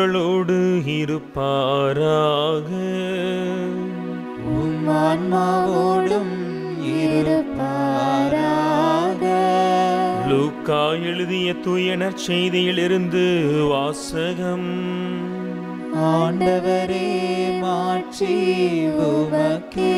உங்களோடு இருப்பாராக உம் ஆன்மாவோடும் இருப்பாராக லூக்கா எழுதிய தூயனர் செய்தியிலிருந்து வாசகம் ஆண்டவரே மாற்றி உமக்கே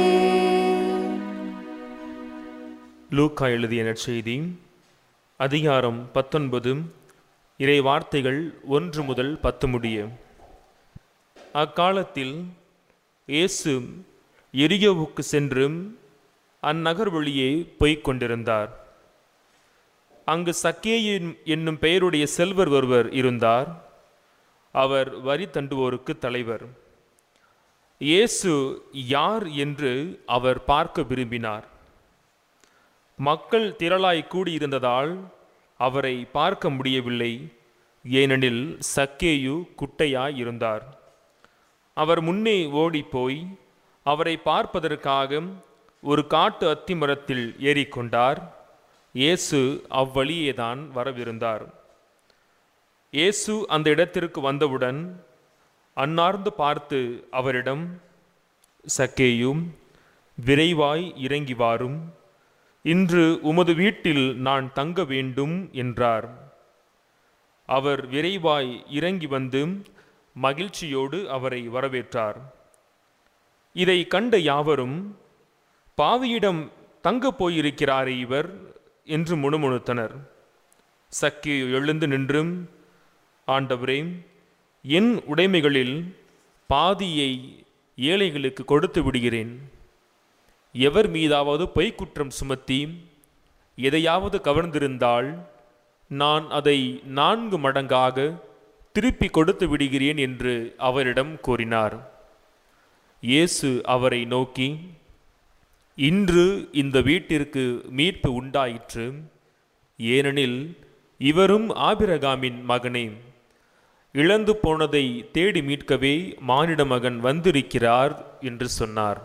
லூக்கா எழுதிய நற்செய்தி அதிகாரம் பத்தொன்பது இறை வார்த்தைகள் ஒன்று முதல் பத்து முடிய அக்காலத்தில் இயேசு எரியோவுக்கு சென்று அந்நகர் வழியே போய்க் கொண்டிருந்தார் அங்கு சக்கேயின் என்னும் பெயருடைய செல்வர் ஒருவர் இருந்தார் அவர் வரி தண்டுவோருக்கு தலைவர் இயேசு யார் என்று அவர் பார்க்க விரும்பினார் மக்கள் திரளாய் கூடியிருந்ததால் அவரை பார்க்க முடியவில்லை ஏனெனில் சக்கேயு குட்டையாய் இருந்தார் அவர் முன்னே ஓடிப்போய் அவரை பார்ப்பதற்காக ஒரு காட்டு அத்திமரத்தில் ஏறிக்கொண்டார் இயேசு அவ்வழியேதான் வரவிருந்தார் இயேசு அந்த இடத்திற்கு வந்தவுடன் அன்னார்ந்து பார்த்து அவரிடம் சக்கேயும் விரைவாய் இறங்கி வாரும் இன்று உமது வீட்டில் நான் தங்க வேண்டும் என்றார் அவர் விரைவாய் இறங்கி வந்து மகிழ்ச்சியோடு அவரை வரவேற்றார் இதை கண்ட யாவரும் பாவியிடம் தங்கப் போயிருக்கிறாரே இவர் என்று முணுமுணுத்தனர் சக்கி எழுந்து நின்றும் ஆண்டவரே என் உடைமைகளில் பாதியை ஏழைகளுக்கு கொடுத்து விடுகிறேன் எவர் மீதாவது பொய்க்குற்றம் சுமத்தி எதையாவது கவர்ந்திருந்தால் நான் அதை நான்கு மடங்காக திருப்பி கொடுத்து விடுகிறேன் என்று அவரிடம் கூறினார் இயேசு அவரை நோக்கி இன்று இந்த வீட்டிற்கு மீட்பு உண்டாயிற்று ஏனெனில் இவரும் ஆபிரகாமின் மகனே இழந்து போனதை தேடி மீட்கவே மானிட மகன் வந்திருக்கிறார் என்று சொன்னார்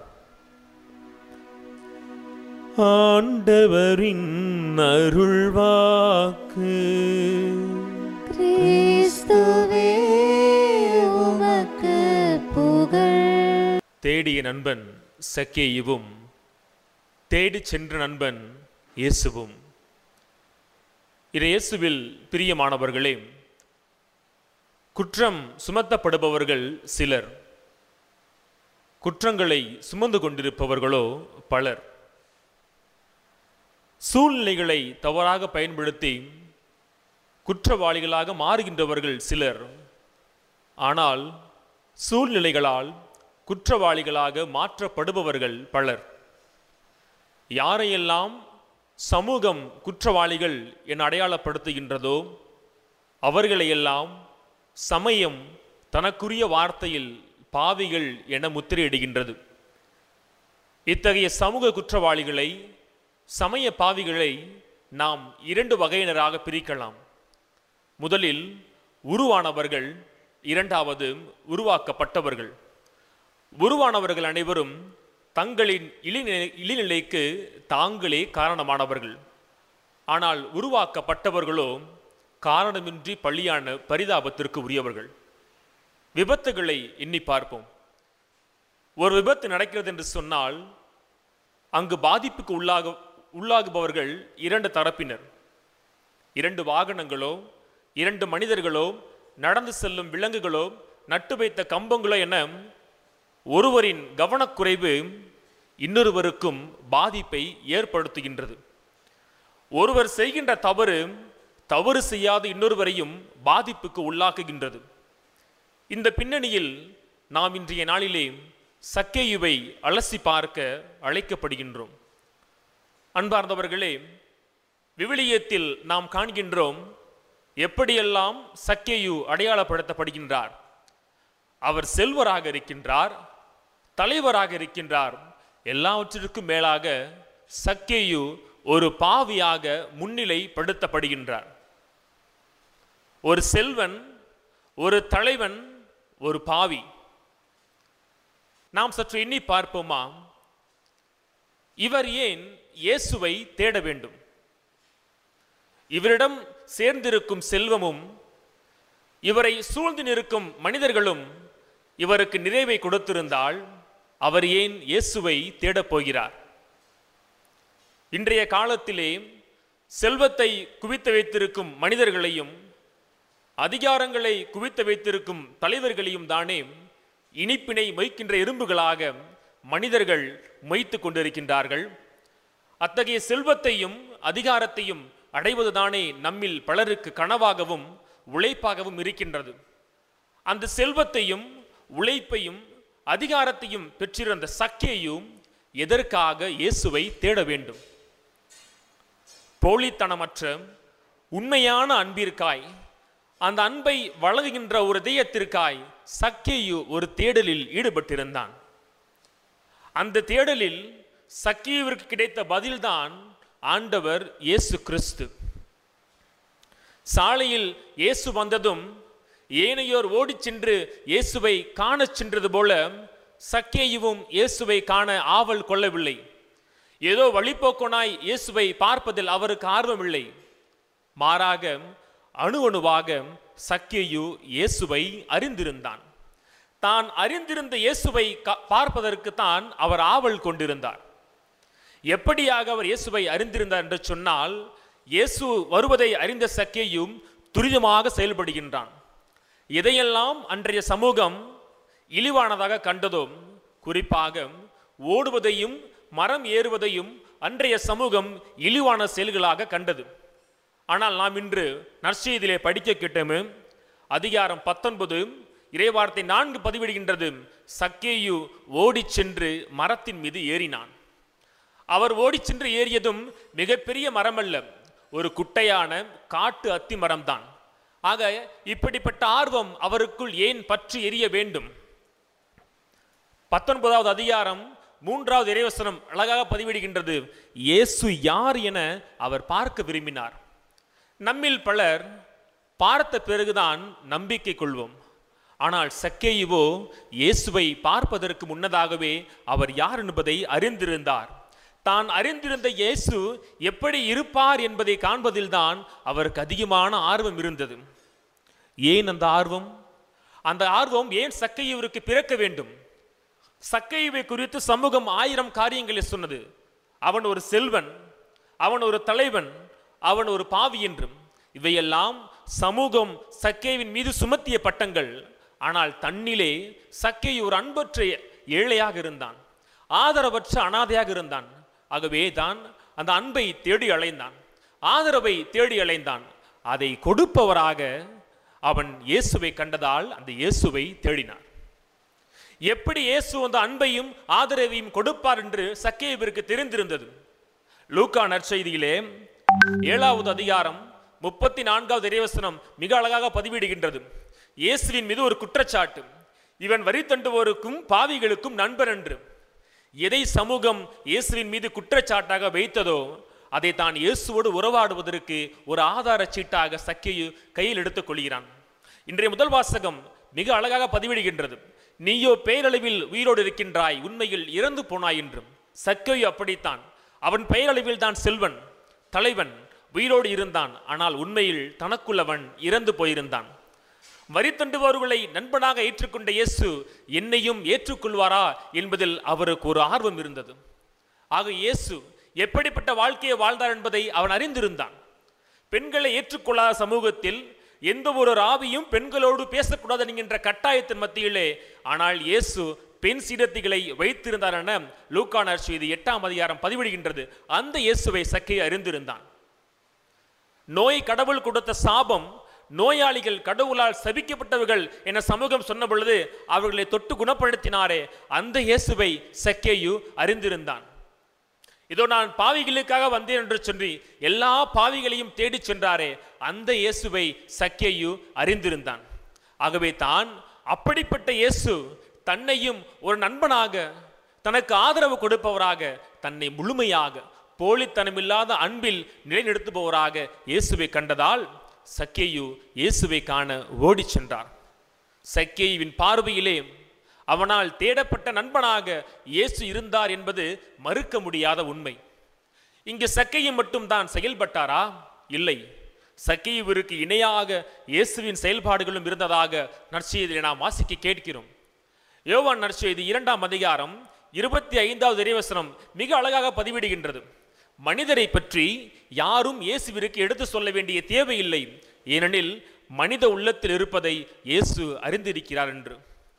ஆண்டவரின் அருள்வாக்கு கிறிஸ்துவே உமக்கு புகழ் தேடிய நண்பன் சக்கேயுவும் தேடிச் சென்ற நண்பன் இயேசுவும் இது இயேசுவில் பிரியமானவர்களே குற்றம் சுமத்தப்படுபவர்கள் சிலர் குற்றங்களை சுமந்து கொண்டிருப்பவர்களோ பலர் சூழ்நிலைகளை தவறாக பயன்படுத்தி குற்றவாளிகளாக மாறுகின்றவர்கள் சிலர் ஆனால் சூழ்நிலைகளால் குற்றவாளிகளாக மாற்றப்படுபவர்கள் பலர் யாரையெல்லாம் சமூகம் குற்றவாளிகள் என அடையாளப்படுத்துகின்றதோ அவர்களையெல்லாம் சமயம் தனக்குரிய வார்த்தையில் பாவிகள் என முத்திரையிடுகின்றது இத்தகைய சமூக குற்றவாளிகளை சமய பாவிகளை நாம் இரண்டு வகையினராக பிரிக்கலாம் முதலில் உருவானவர்கள் இரண்டாவது உருவாக்கப்பட்டவர்கள் உருவானவர்கள் அனைவரும் தங்களின் இழிநிலை இழிநிலைக்கு தாங்களே காரணமானவர்கள் ஆனால் உருவாக்கப்பட்டவர்களோ காரணமின்றி பள்ளியான பரிதாபத்திற்கு உரியவர்கள் விபத்துகளை எண்ணி பார்ப்போம் ஒரு விபத்து நடக்கிறது என்று சொன்னால் அங்கு பாதிப்புக்கு உள்ளாக உள்ளாகுபவர்கள் இரண்டு தரப்பினர் இரண்டு வாகனங்களோ இரண்டு மனிதர்களோ நடந்து செல்லும் விலங்குகளோ நட்டு வைத்த கம்பங்களோ என ஒருவரின் கவனக்குறைவு இன்னொருவருக்கும் பாதிப்பை ஏற்படுத்துகின்றது ஒருவர் செய்கின்ற தவறு தவறு செய்யாத இன்னொருவரையும் பாதிப்புக்கு உள்ளாக்குகின்றது இந்த பின்னணியில் நாம் இன்றைய நாளிலே சக்கேயுவை அலசி பார்க்க அழைக்கப்படுகின்றோம் அன்பார்ந்தவர்களே விவிலியத்தில் நாம் காண்கின்றோம் எப்படியெல்லாம் சக்கேயு அடையாளப்படுத்தப்படுகின்றார் அவர் செல்வராக இருக்கின்றார் தலைவராக இருக்கின்றார் எல்லாவற்றிற்கும் மேலாக சக்கேயு ஒரு பாவியாக முன்னிலைப்படுத்தப்படுகின்றார் ஒரு செல்வன் ஒரு தலைவன் ஒரு பாவி நாம் சற்று எண்ணி பார்ப்போமா இவர் ஏன் இயேசுவை தேட வேண்டும் இவரிடம் சேர்ந்திருக்கும் செல்வமும் இவரை சூழ்ந்து நிற்கும் மனிதர்களும் இவருக்கு நிறைவை கொடுத்திருந்தால் அவர் ஏன் இயேசுவை தேடப் போகிறார் இன்றைய காலத்திலே செல்வத்தை குவித்து வைத்திருக்கும் மனிதர்களையும் அதிகாரங்களை குவித்து வைத்திருக்கும் தலைவர்களையும் தானே இனிப்பினை மொய்க்கின்ற எறும்புகளாக மனிதர்கள் மொய்த்து கொண்டிருக்கின்றார்கள் அத்தகைய செல்வத்தையும் அதிகாரத்தையும் அடைவதுதானே நம்மில் பலருக்கு கனவாகவும் உழைப்பாகவும் இருக்கின்றது அந்த செல்வத்தையும் உழைப்பையும் அதிகாரத்தையும் பெற்றிருந்த சக்கியையும் எதற்காக இயேசுவை தேட வேண்டும் போலித்தனமற்ற உண்மையான அன்பிற்காய் அந்த அன்பை வழங்குகின்ற ஒரு தெய்யத்திற்காய் சக்கியு ஒரு தேடலில் ஈடுபட்டிருந்தான் அந்த தேடலில் சக்கியுவிற்கு கிடைத்த பதில்தான் ஆண்டவர் இயேசு கிறிஸ்து சாலையில் இயேசு வந்ததும் ஏனையோர் ஓடிச் சென்று இயேசுவை காணச் சென்றது போல சக்கேயுவும் இயேசுவை காண ஆவல் கொள்ளவில்லை ஏதோ வழிப்போக்கனாய் இயேசுவை பார்ப்பதில் அவருக்கு ஆர்வமில்லை மாறாக அணு அணுவாக சக்கேயு இயேசுவை அறிந்திருந்தான் தான் அறிந்திருந்த இயேசுவை க- பார்ப்பதற்கு தான் அவர் ஆவல் கொண்டிருந்தார் எப்படியாக அவர் இயேசுவை அறிந்திருந்தார் என்று சொன்னால் இயேசு வருவதை அறிந்த சக்கேயும் துரிதமாக செயல்படுகின்றான் எதையெல்லாம் அன்றைய சமூகம் இழிவானதாக கண்டதோ குறிப்பாக ஓடுவதையும் மரம் ஏறுவதையும் அன்றைய சமூகம் இழிவான செயல்களாக கண்டது ஆனால் நாம் இன்று நற்செய்தியிலே படிக்க கேட்டோமே அதிகாரம் பத்தொன்பது இறைவார்த்தை நான்கு பதிவிடுகின்றது சக்கேயு ஓடிச் சென்று மரத்தின் மீது ஏறினான் அவர் ஓடிச் சென்று ஏறியதும் மிகப்பெரிய மரம் அல்ல ஒரு குட்டையான காட்டு அத்தி மரம்தான் ஆக இப்படிப்பட்ட ஆர்வம் அவருக்குள் ஏன் பற்றி எரிய வேண்டும் பத்தொன்பதாவது அதிகாரம் மூன்றாவது இறைவசனம் அழகாக பதிவிடுகின்றது இயேசு யார் என அவர் பார்க்க விரும்பினார் நம்மில் பலர் பார்த்த பிறகுதான் நம்பிக்கை கொள்வோம் ஆனால் சக்கேயுவோ இயேசுவை பார்ப்பதற்கு முன்னதாகவே அவர் யார் என்பதை அறிந்திருந்தார் தான் அறிந்திருந்த இயேசு எப்படி இருப்பார் என்பதை காண்பதில்தான் அவருக்கு அதிகமான ஆர்வம் இருந்தது ஏன் அந்த ஆர்வம் அந்த ஆர்வம் ஏன் சக்கையுவிற்கு பிறக்க வேண்டும் சக்கையுவை குறித்து சமூகம் ஆயிரம் காரியங்களை சொன்னது அவன் ஒரு செல்வன் அவன் ஒரு தலைவன் அவன் ஒரு பாவி என்றும் இவையெல்லாம் சமூகம் சக்கேவின் மீது சுமத்திய பட்டங்கள் ஆனால் தன்னிலே சக்கை ஒரு அன்பற்ற ஏழையாக இருந்தான் ஆதரவற்ற அனாதையாக இருந்தான் ஆகவே தான் அந்த அன்பை தேடி அலைந்தான் ஆதரவை தேடி அலைந்தான் அதை கொடுப்பவராக அவன் இயேசுவை கண்டதால் அந்த இயேசுவை தேடினான் எப்படி இயேசு அந்த அன்பையும் ஆதரவையும் கொடுப்பார் என்று சக்கேவிற்கு தெரிந்திருந்தது லூக்கா நற்செய்தியிலே ஏழாவது அதிகாரம் முப்பத்தி நான்காவது இறைவசனம் மிக அழகாக பதிவிடுகின்றது இயேசுவின் மீது ஒரு குற்றச்சாட்டு இவன் வரி தண்டுவோருக்கும் பாவிகளுக்கும் நண்பன் என்று எதை சமூகம் இயேசுவின் மீது குற்றச்சாட்டாக வைத்ததோ அதை தான் இயேசுவோடு உறவாடுவதற்கு ஒரு ஆதார சீட்டாக சக்கையு கையில் எடுத்துக் கொள்கிறான் இன்றைய முதல் வாசகம் மிக அழகாக பதிவிடுகின்றது நீயோ பேரளவில் உயிரோடு இருக்கின்றாய் உண்மையில் இறந்து போனாய் என்றும் சக்கையு அப்படித்தான் அவன் பெயரளவில் தான் செல்வன் தலைவன் உயிரோடு இருந்தான் ஆனால் உண்மையில் தனக்குள்ளவன் இறந்து போயிருந்தான் வரி தண்டுபவர்களை நண்பனாக ஏற்றுக்கொண்ட இயேசு என்னையும் ஏற்றுக்கொள்வாரா என்பதில் அவருக்கு ஒரு ஆர்வம் இருந்தது ஆக இயேசு எப்படிப்பட்ட வாழ்க்கையை வாழ்ந்தார் என்பதை அவன் அறிந்திருந்தான் பெண்களை ஏற்றுக்கொள்ளாத சமூகத்தில் எந்த ஒரு ஆவியும் பெண்களோடு பேசக்கூடாது என்கின்ற கட்டாயத்தின் மத்தியிலே ஆனால் இயேசு பெண் சீடத்திகளை வைத்திருந்தார் என லூக்கானர் செய்தி எட்டாம் அதிகாரம் பதிவிடுகின்றது அந்த இயேசுவை சக்கை அறிந்திருந்தான் நோய் கடவுள் கொடுத்த சாபம் நோயாளிகள் கடவுளால் சபிக்கப்பட்டவர்கள் என சமூகம் சொன்ன பொழுது அவர்களை தொட்டு குணப்படுத்தினாரே அந்த இயேசுவை சக்கேயு அறிந்திருந்தான் இதோ நான் பாவிகளுக்காக வந்தேன் என்று சொல்லி எல்லா பாவிகளையும் தேடிச் சென்றாரே அந்த இயேசுவை சக்கேயு அறிந்திருந்தான் ஆகவே தான் அப்படிப்பட்ட இயேசு தன்னையும் ஒரு நண்பனாக தனக்கு ஆதரவு கொடுப்பவராக தன்னை முழுமையாக போலித்தனமில்லாத அன்பில் நிலைநிறுத்துபவராக இயேசுவை கண்டதால் சக்கேயு இயேசுவை காண ஓடிச் சென்றார் சக்கேயுவின் பார்வையிலே அவனால் தேடப்பட்ட நண்பனாக இயேசு இருந்தார் என்பது மறுக்க முடியாத உண்மை இங்கு சக்கையும் மட்டும் தான் செயல்பட்டாரா இல்லை சக்கேயுவிற்கு இணையாக இயேசுவின் செயல்பாடுகளும் இருந்ததாக நற்செய்தியை நாம் வாசிக்க கேட்கிறோம் யோவான் நற்செய்தி இரண்டாம் அதிகாரம் இருபத்தி ஐந்தாவது இறைவசனம் மிக அழகாக பதிவிடுகின்றது மனிதரை பற்றி யாரும் இயேசுவிற்கு எடுத்து சொல்ல வேண்டிய தேவையில்லை ஏனெனில் மனித உள்ளத்தில் இருப்பதை இயேசு அறிந்திருக்கிறார் என்று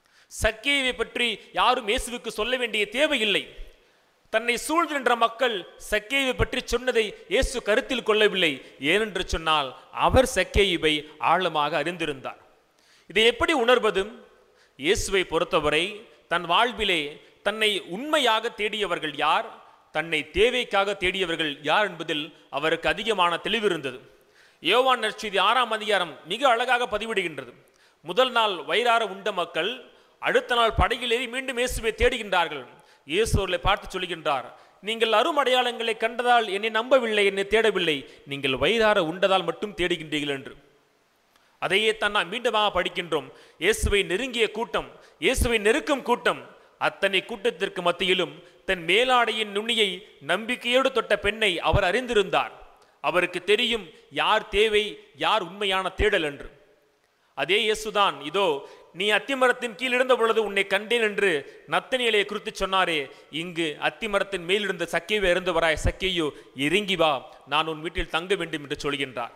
சக்கேவை பற்றி யாரும் இயேசுவுக்கு சொல்ல வேண்டிய தேவையில்லை தன்னை சூழ்கின்ற மக்கள் சக்கேவை பற்றி சொன்னதை இயேசு கருத்தில் கொள்ளவில்லை ஏனென்று சொன்னால் அவர் சக்கேயுவை ஆழமாக அறிந்திருந்தார் இதை எப்படி உணர்வது இயேசுவை பொறுத்தவரை தன் வாழ்விலே தன்னை உண்மையாக தேடியவர்கள் யார் தன்னை தேவைக்காக தேடியவர்கள் யார் என்பதில் அவருக்கு அதிகமான தெளிவு இருந்தது யோவான் நற்செய்தி ஆறாம் அதிகாரம் மிக அழகாக பதிவிடுகின்றது முதல் நாள் வயிறார உண்ட மக்கள் அடுத்த நாள் படகில் ஏறி மீண்டும் இயேசுவை தேடுகின்றார்கள் இயேசு அவர்களை பார்த்து சொல்கின்றார் நீங்கள் அருமடையாளங்களை கண்டதால் என்னை நம்பவில்லை என்னை தேடவில்லை நீங்கள் வயிறார உண்டதால் மட்டும் தேடுகின்றீர்கள் என்று அதையே தான் நாம் மீண்டுமாக படிக்கின்றோம் இயேசுவை நெருங்கிய கூட்டம் இயேசுவை நெருக்கும் கூட்டம் அத்தனை கூட்டத்திற்கு மத்தியிலும் தன் மேலாடையின் நுனியை நம்பிக்கையோடு தொட்ட பெண்ணை அவர் அறிந்திருந்தார் அவருக்கு தெரியும் யார் தேவை யார் உண்மையான தேடல் என்று அதே இயேசுதான் இதோ நீ அத்திமரத்தின் கீழ் இருந்த பொழுது உன்னை கண்டேன் என்று நத்தனியலை குறித்து சொன்னாரே இங்கு அத்திமரத்தின் மேல் இருந்த சக்கையை இறந்தவராய் சக்கையோ இறங்கி வா நான் உன் வீட்டில் தங்க வேண்டும் என்று சொல்கின்றார்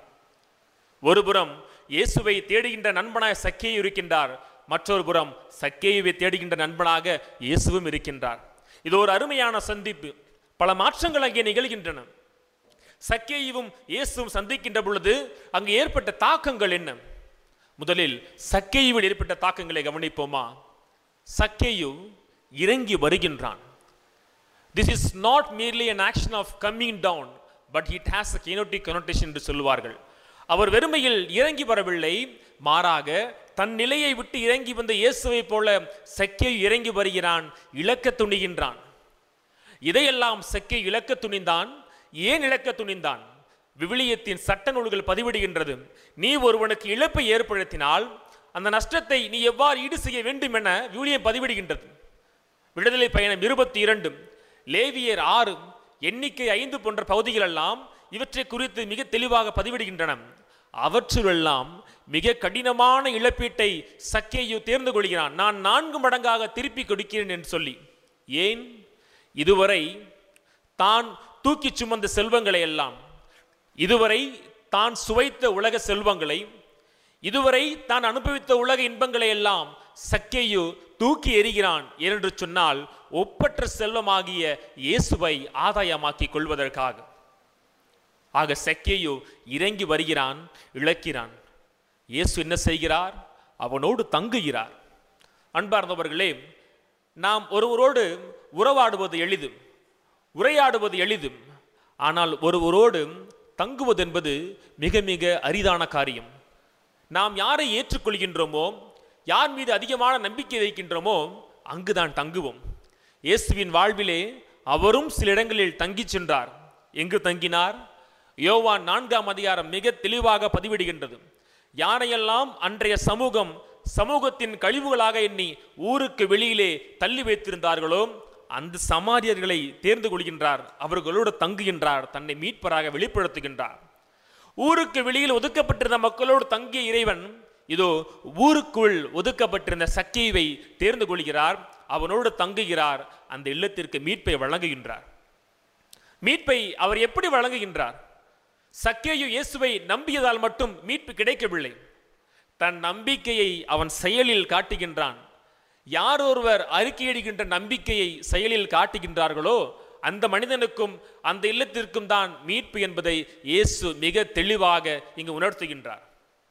ஒருபுறம் இயேசுவை தேடுகின்ற நண்பனாய் சக்கேயு இருக்கின்றார் மற்றொரு புறம் சக்கேயுவை தேடுகின்ற நண்பனாக இயேசுவும் இருக்கின்றார் இது ஒரு அருமையான சந்திப்பு பல மாற்றங்கள் அங்கே நிகழ்கின்றன சக்கேயுவும் இயேசுவும் சந்திக்கின்ற பொழுது அங்கு ஏற்பட்ட தாக்கங்கள் என்ன முதலில் சக்கேயுவில் ஏற்பட்ட தாக்கங்களை கவனிப்போமா சக்கேயு இறங்கி வருகின்றான் this is not merely an action of coming down but it has a kinetic connotation என்று சொல்லுவார்கள் அவர் வெறுமையில் இறங்கி வரவில்லை மாறாக தன் நிலையை விட்டு இறங்கி வந்த இயேசுவை போல சக்கே இறங்கி வருகிறான் இழக்க துணிகின்றான் இதையெல்லாம் செக்கை இழக்க துணிந்தான் ஏன் இழக்க துணிந்தான் விவிலியத்தின் சட்ட நூல்கள் பதிவிடுகின்றது நீ ஒருவனுக்கு இழப்பை ஏற்படுத்தினால் அந்த நஷ்டத்தை நீ எவ்வாறு ஈடு செய்ய வேண்டும் என விவிலியம் பதிவிடுகின்றது விடுதலை பயணம் இருபத்தி இரண்டு லேவியர் ஆறு எண்ணிக்கை ஐந்து போன்ற பகுதிகளெல்லாம் இவற்றை குறித்து மிக தெளிவாக பதிவிடுகின்றன அவற்றிலெல்லாம் மிக கடினமான இழப்பீட்டை சக்கேயு தேர்ந்து கொள்கிறான் நான் நான்கு மடங்காக திருப்பி கொடுக்கிறேன் என்று சொல்லி ஏன் இதுவரை தான் தூக்கி சுமந்த செல்வங்களை எல்லாம் இதுவரை தான் சுவைத்த உலக செல்வங்களை இதுவரை தான் அனுபவித்த உலக இன்பங்களை எல்லாம் சக்கேயு தூக்கி எறிகிறான் என்று சொன்னால் ஒப்பற்ற செல்வமாகிய இயேசுவை ஆதாயமாக்கிக் கொள்வதற்காக ஆக சக்கேயு இறங்கி வருகிறான் இழக்கிறான் இயேசு என்ன செய்கிறார் அவனோடு தங்குகிறார் அன்பார்ந்தவர்களே நாம் ஒருவரோடு உறவாடுவது எளிது உரையாடுவது எளிது ஆனால் ஒருவரோடு தங்குவது என்பது மிக மிக அரிதான காரியம் நாம் யாரை ஏற்றுக்கொள்கின்றோமோ யார் மீது அதிகமான நம்பிக்கை வைக்கின்றோமோ அங்குதான் தங்குவோம் இயேசுவின் வாழ்விலே அவரும் சில இடங்களில் தங்கிச் சென்றார் எங்கு தங்கினார் யோவான் நான்காம் அதிகாரம் மிக தெளிவாக பதிவிடுகின்றது யாரையெல்லாம் அன்றைய சமூகம் சமூகத்தின் கழிவுகளாக எண்ணி ஊருக்கு வெளியிலே தள்ளி வைத்திருந்தார்களோ அந்த சமாரியர்களை தேர்ந்து கொள்கின்றார் அவர்களோடு தங்குகின்றார் தன்னை மீட்பராக வெளிப்படுத்துகின்றார் ஊருக்கு வெளியில் ஒதுக்கப்பட்டிருந்த மக்களோடு தங்கிய இறைவன் இதோ ஊருக்குள் ஒதுக்கப்பட்டிருந்த சக்கைவை தேர்ந்து கொள்கிறார் அவனோடு தங்குகிறார் அந்த இல்லத்திற்கு மீட்பை வழங்குகின்றார் மீட்பை அவர் எப்படி வழங்குகின்றார் சக்கேயு இயேசுவை நம்பியதால் மட்டும் மீட்பு கிடைக்கவில்லை தன் நம்பிக்கையை அவன் செயலில் காட்டுகின்றான் யார் ஒருவர் அறிக்கையிடுகின்ற நம்பிக்கையை செயலில் காட்டுகின்றார்களோ அந்த மனிதனுக்கும் அந்த இல்லத்திற்கும் தான் மீட்பு என்பதை இயேசு மிக தெளிவாக இங்கு உணர்த்துகின்றார்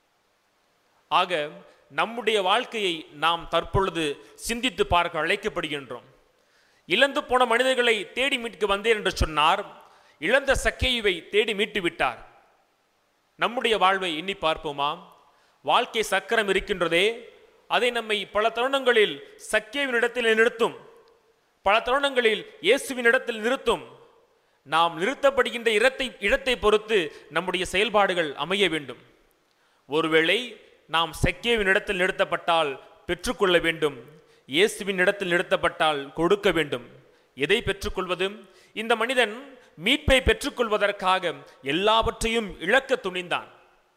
ஆக நம்முடைய வாழ்க்கையை நாம் தற்பொழுது சிந்தித்து பார்க்க அழைக்கப்படுகின்றோம் இழந்து போன மனிதர்களை தேடி மீட்க வந்தேன் என்று சொன்னார் இழந்த சக்கையுவை தேடி மீட்டு விட்டார் நம்முடைய வாழ்வை எண்ணி பார்ப்போமா வாழ்க்கை சக்கரம் இருக்கின்றதே அதை நம்மை பல தருணங்களில் சக்கேவின் இடத்தில் நிறுத்தும் பல தருணங்களில் இயேசுவின் இடத்தில் நிறுத்தும் நாம் நிறுத்தப்படுகின்ற இடத்தை இடத்தை பொறுத்து நம்முடைய செயல்பாடுகள் அமைய வேண்டும் ஒருவேளை நாம் சக்கேவின் இடத்தில் நிறுத்தப்பட்டால் பெற்றுக்கொள்ள வேண்டும் இயேசுவின் இடத்தில் நிறுத்தப்பட்டால் கொடுக்க வேண்டும் எதை பெற்றுக்கொள்வது இந்த மனிதன் மீட்பை பெற்றுக்கொள்வதற்காக எல்லாவற்றையும் இழக்க துணிந்தான்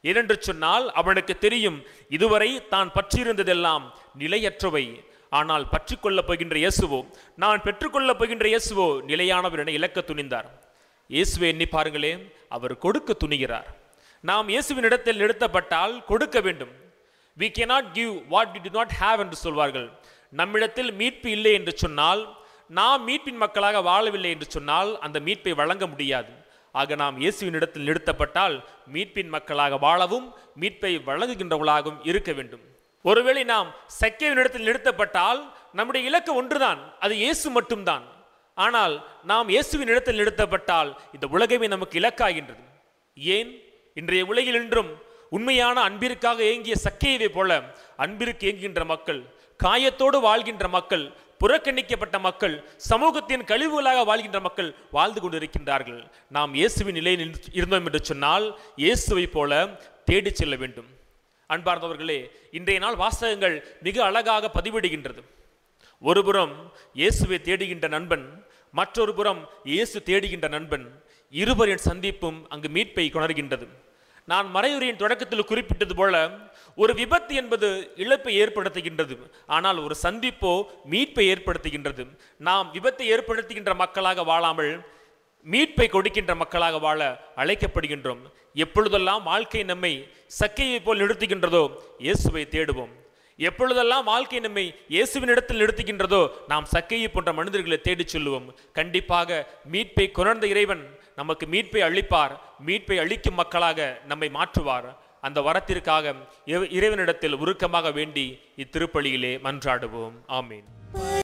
ஏனென்று சொன்னால் அவனுக்கு தெரியும் இதுவரை தான் பற்றியிருந்ததெல்லாம் நிலையற்றவை ஆனால் பற்றி கொள்ளப் போகின்ற இயேசுவோ நான் பெற்றுக்கொள்ளப் போகின்ற இயேசுவோ நிலையானவர் என இலக்க துணிந்தார் இயேசுவை எண்ணி பாருங்களே அவர் கொடுக்க துணிகிறார் நாம் இயேசுவின் இடத்தில் நிறுத்தப்பட்டால் கொடுக்க வேண்டும் we cannot give what we do not have என்று சொல்வார்கள் நம்மிடத்தில் மீட்பு இல்லை என்று சொன்னால் நாம் மீட்பின் மக்களாக வாழவில்லை என்று சொன்னால் அந்த மீட்பை வழங்க முடியாது ஆக நாம் இயேசுவின் இடத்தில் நிறுத்தப்பட்டால் மீட்பின் மக்களாக வாழவும் மீட்பை வழங்குகின்றவர்களாகவும் இருக்க வேண்டும் ஒருவேளை நாம் சக்கியவின் இடத்தில் நிறுத்தப்பட்டால் நம்முடைய இலக்கு ஒன்றுதான் அது இயேசு மட்டும்தான் ஆனால் நாம் இயேசுவின் இடத்தில் நிறுத்தப்பட்டால் இந்த உலகமே நமக்கு இலக்காகின்றது ஏன் இன்றைய உலகில் இன்றும் உண்மையான அன்பிற்காக ஏங்கிய சக்கையவை போல அன்பிற்கு ஏங்குகின்ற மக்கள் காயத்தோடு வாழ்கின்ற மக்கள் புறக்கணிக்கப்பட்ட மக்கள் சமூகத்தின் கழிவுகளாக வாழ்கின்ற மக்கள் வாழ்ந்து கொண்டிருக்கின்றார்கள் நாம் இயேசுவின் நிலையில் நின்று- இருந்தோம் என்று சொன்னால் இயேசுவை போல தேடிச் செல்ல வேண்டும் அன்பார்ந்தவர்களே இன்றைய நாள் வாசகங்கள் மிக அழகாக பதிவிடுகின்றது ஒருபுறம் இயேசுவை தேடுகின்ற நண்பன் மற்றொரு புறம் இயேசு தேடுகின்ற நண்பன் இருவரின் சந்திப்பும் அங்கு மீட்பை கொணர்கின்றது நான் மறையுரையின் தொடக்கத்தில் குறிப்பிட்டது போல ஒரு விபத்து என்பது இழப்பை ஏற்படுத்துகின்றது ஆனால் ஒரு சந்திப்போ மீட்பை ஏற்படுத்துகின்றது நாம் விபத்தை ஏற்படுத்துகின்ற மக்களாக வாழாமல் மீட்பை கொடுக்கின்ற மக்களாக வாழ அழைக்கப்படுகின்றோம் எப்பொழுதெல்லாம் வாழ்க்கை நம்மை சக்கையை போல் நிறுத்துகின்றதோ இயேசுவை தேடுவோம் எப்பொழுதெல்லாம் வாழ்க்கை நம்மை இயேசுவின் இடத்தில் நிறுத்துகின்றதோ நாம் சக்கையை போன்ற மனிதர்களை தேடிச் சொல்லுவோம் கண்டிப்பாக மீட்பை கொணர்ந்த இறைவன் நமக்கு மீட்பை அளிப்பார் மீட்பை அளிக்கும் மக்களாக நம்மை மாற்றுவார் அந்த வரத்திற்காக இறை- இறைவனிடத்தில் உருக்கமாக வேண்டி இத்திருப்பலியிலே மன்றாடுவோம் ஆமீன்